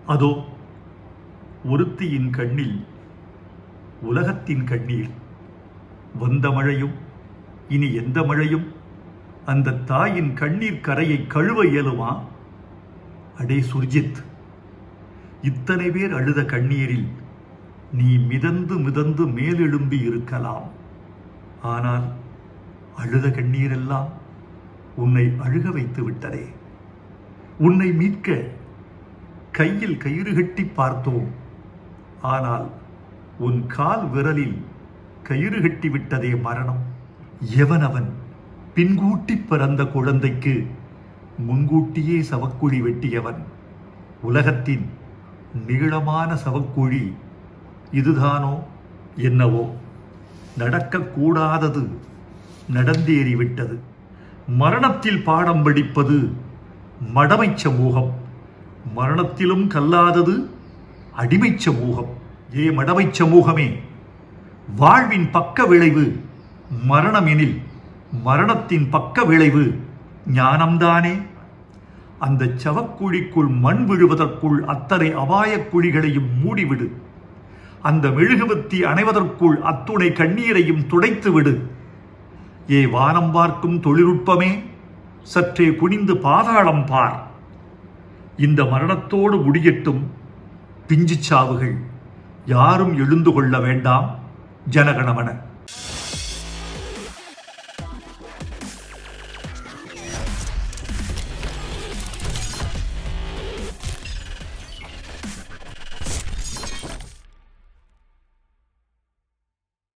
அதோ ஒருத்தியின் கண்ணில் உலகத்தின் கண்ணீர் வந்த மழையும் இனி எந்த மழையும் அந்த தாயின் கண்ணீர் கரையை கழுவ இயலுமா அடே சுர்ஜித் இத்தனை பேர் அழுத கண்ணீரில் நீ மிதந்து மிதந்து மேலெழும்பி இருக்கலாம் ஆனால் அழுத கண்ணீரெல்லாம் உன்னை அழுக வைத்து விட்டதே உன்னை மீட்க கையில் கயிறு கட்டி பார்த்தோம் ஆனால் உன் கால் விரலில் கயிறு கட்டி விட்டதே மரணம் எவனவன் பின்கூட்டி பிறந்த குழந்தைக்கு முன்கூட்டியே சவக்குழி வெட்டியவன் உலகத்தின் நீளமான சவக்குழி இதுதானோ என்னவோ நடக்கக்கூடாதது நடந்தேறிவிட்டது மரணத்தில் பாடம் படிப்பது மடமை சமூகம் மரணத்திலும் கல்லாதது அடிமை சமூகம் ஏ மடமை சமூகமே வாழ்வின் பக்க விளைவு மரணம் எனில் மரணத்தின் பக்க விளைவு ஞானம்தானே அந்த சவக்குழிக்குள் மண் விழுவதற்குள் அத்தனை அபாயக் குழிகளையும் மூடிவிடு அந்த மெழுகுவத்தி அணைவதற்குள் அத்துணை கண்ணீரையும் துடைத்து விடு ஏ வானம் பார்க்கும் தொழில்நுட்பமே சற்றே குனிந்து பாதாளம் பார் இந்த மரணத்தோடு முடியட்டும் பிஞ்சுச் சாவுகள் யாரும் எழுந்து கொள்ள வேண்டாம் ஜனகணமன